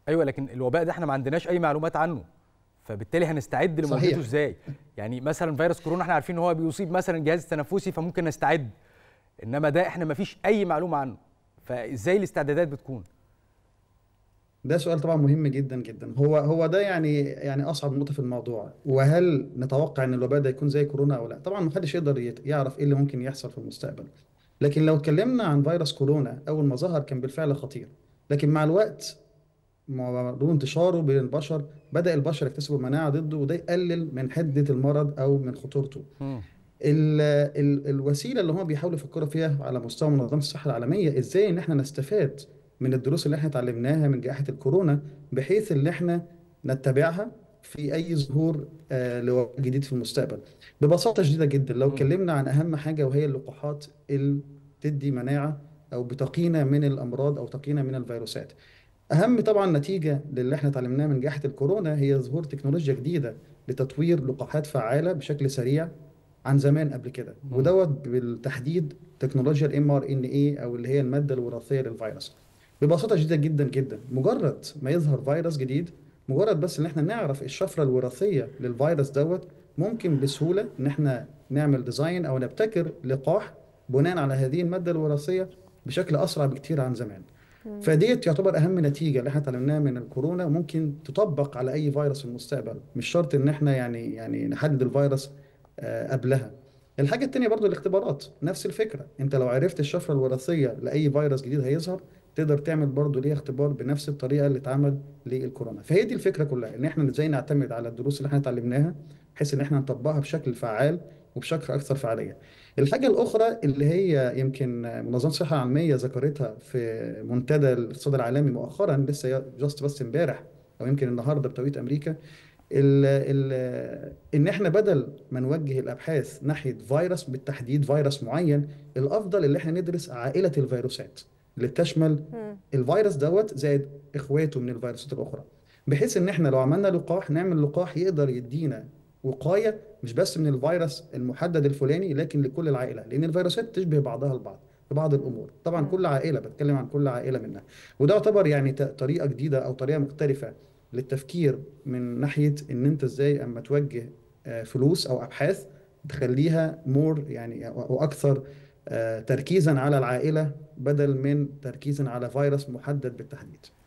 ايوه لكن الوباء ده احنا ما عندناش اي معلومات عنه فبالتالي هنستعد لمواجهته صحيح. ازاي يعني مثلا فيروس كورونا احنا عارفين ان هو بيصيب مثلا الجهاز التنفسي فممكن نستعد انما ده احنا ما فيش اي معلومه عنه فازاي الاستعدادات بتكون ده سؤال طبعا مهم جدا جدا هو هو ده يعني يعني اصعب نقطه في الموضوع وهل نتوقع ان الوباء ده يكون زي كورونا او لا طبعا ما حدش يقدر يت- يعرف ايه اللي ممكن يحصل في المستقبل لكن لو اتكلمنا عن فيروس كورونا اول ما ظهر كان بالفعل خطير لكن مع الوقت مع مرور انتشاره بين البشر بدأ البشر يكتسبوا مناعه ضده وده يقلل من حده المرض او من خطورته مم. ال ال الوسيله اللي هم بيحاولوا يفكروا فيها على مستوى منظمه الصحه العالميه ازاي ان احنا نستفاد من الدروس اللي احنا اتعلمناها من جائحه الكورونا بحيث ان احنا نتبعها في اي ظهور آه، لوباء جديد في المستقبل ببساطه شديده جدا لو مم. اتكلمنا عن اهم حاجه وهي اللقاحات اللي تدي مناعه او بتقينا من الامراض او تقينا من الفيروسات اهم طبعا نتيجه للي احنا اتعلمناه من جائحه الكورونا هي ظهور تكنولوجيا جديده لتطوير لقاحات فعاله بشكل سريع عن زمان قبل كده مم. ودوت بالتحديد تكنولوجيا الام ار ان اي او اللي هي الماده الوراثيه للفيروس ببساطه شديده جدا جدا مجرد ما يظهر فيروس جديد مجرد بس ان احنا نعرف الشفره الوراثيه للفيروس دوت ممكن بسهوله ان احنا نعمل ديزاين او نبتكر لقاح بناء على هذه الماده الوراثيه بشكل اسرع بكتير عن زمان فديت تعتبر اهم نتيجه اللي احنا اتعلمناها من الكورونا ممكن تطبق على اي فيروس في المستقبل مش شرط ان احنا يعني يعني نحدد الفيروس آه، قبلها الحاجه التانيه برضو الاختبارات نفس الفكره انت لو عرفت الشفره الوراثيه لاي فيروس جديد هيظهر تقدر تعمل برضو ليه اختبار بنفس الطريقه اللي اتعمل للكورونا فهي دي الفكره كلها ان احنا ازاي نعتمد على الدروس اللي احنا اتعلمناها بحيث ان احنا نطبقها بشكل فعال وبشكل اكثر فعاليه الحاجه الاخرى اللي هي يمكن منظمه الصحه العالميه ذكرتها في منتدى الاقتصاد العالمي مؤخرا لسه جاست بس امبارح او يمكن النهارده بتوقيت امريكا ال ال ان احنا بدل ما نوجه الابحاث ناحيه فيروس بالتحديد فيروس معين الافضل اللي احنا ندرس عائله الفيروسات اللي بتشمل مم. الفيروس دوت زائد اخواته من الفيروسات الاخرى بحيث ان احنا لو عملنا لقاح نعمل لقاح يقدر يدينا وقايه مش بس من الفيروس المحدد الفلاني لكن لكل العائله لان الفيروسات تشبه بعضها البعض في بعض الامور طبعا مم. كل عائله بتكلم عن كل عائله منها وده يعتبر يعني ت- طريقه جديده او طريقه مختلفه للتفكير من ناحيه ان انت ازاي اما توجه آه، فلوس او ابحاث تخليها مور يعني او اكثر آه، تركيزا على العائله بدل من تركيزا على فيروس محدد بالتحديد